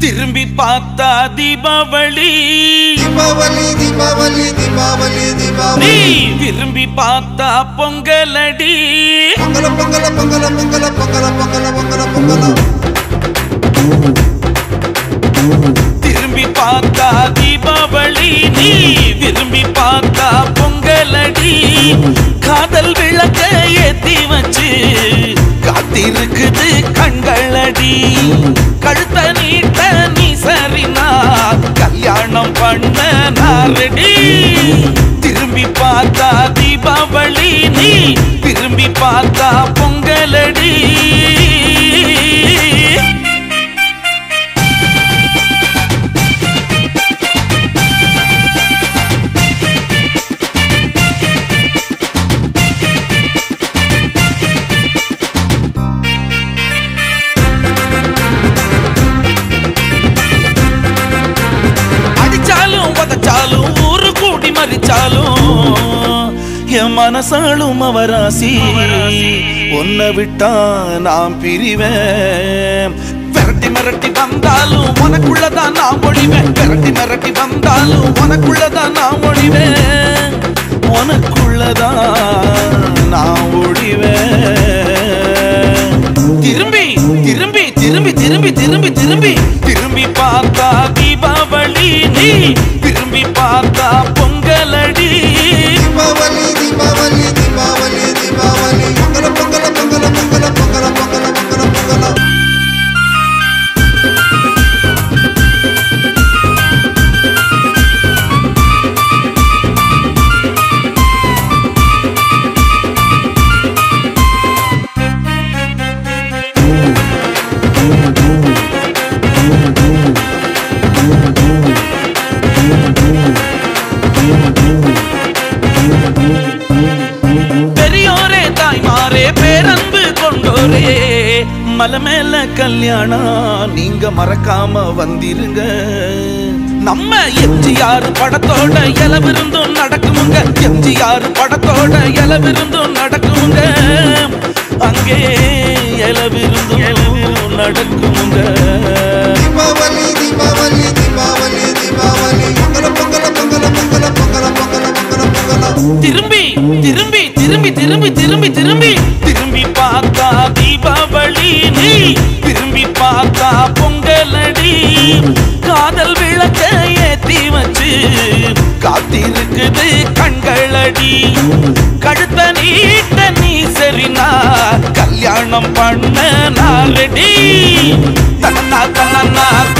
திரும்பி பார்த்தா தீபாவளி தீபாவளி தீபாவளி தீபாவளி நீ தீபாவளி விரும்பி பார்த்தா பொங்கலடி பொங்கல பொங்கல பொங்கல பொங்கல பொங்கல பொங்கல பொங்கல பொங்கல திரும்பி பார்த்தா தீபாவளி நீ விரும்பி பார்த்தா பொங்கலடி காதல் விளக்க ஏத்தி வச்சு காத்திருக்குது கண்களடி கழுத்த நீட்ட நீ சரினா கல்யாணம் பண்ண நாரடி திரும்பி பார்த்தா தீபாவளி நீ திரும்பி பார்த்தா பொங்கலடி அடிச்சாலும் உதச்சாலும் ஊரு கூடி மறிச்சாலும் என் மனசாலும் அவராசி உன்னை விட்டா நான் பிரிவேன் விரட்டி மிரட்டி வந்தாலும் உனக்குள்ளதான் நான் ஒழிவேன் விரட்டி மிரட்டி வந்தாலும் உனக்குள்ளதான் நான் ஒழிவேன் உனக்குள்ளதான் நான் ஒழிவேன் திரும்பி திரும்பி திரும்பி திரும்பி திரும்பி திரும்பி திரும்பி பார்த்தா தீபாவளி நீ திரும்பி பார்த்தா பொங்கலடி தீபாவளி தீபாவளி தீபாவளி தீபாவளி பொங்கல பொங்கல பொங்கல பொங்கல பொங்கல பொங்கல பொங்கல பொங்கல பெரியோரே தாய்மாரே பேரன்பு கொண்டோரே மலை மேல கல்யாணம் நீங்க மறக்காம வந்திருங்க நம்ம எம்ஜிஆர் படத்தோட இலவிருந்தும் நடக்குமுங்க எம்ஜிஆர் படத்தோட இலவிருந்தும் நடக்குமுங்க அங்கே இலவிருந்தும் நடக்குமுங்க தீபாவளி தீபாவளி தீபாவளி தீபாவளி பொங்கல பொங்கல பொங்கல பொங்கல பொங்கல பொங்கல பொங்கல பொங்கல திரும்பி திரும்பி திரும்பி திரும்பி திரும்பி திரும்பி திரும்பி பார்த்தா தீபாவளி நீ திரும்பி பார்த்தா பொங்கலடி காதல் விளக்க ஏத்தி வச்சு காத்திருக்குது கண்களடி கழுத்த நீட்ட நீ சரினா கல்யாணம் பண்ண நாரடி தன்னா தன்னா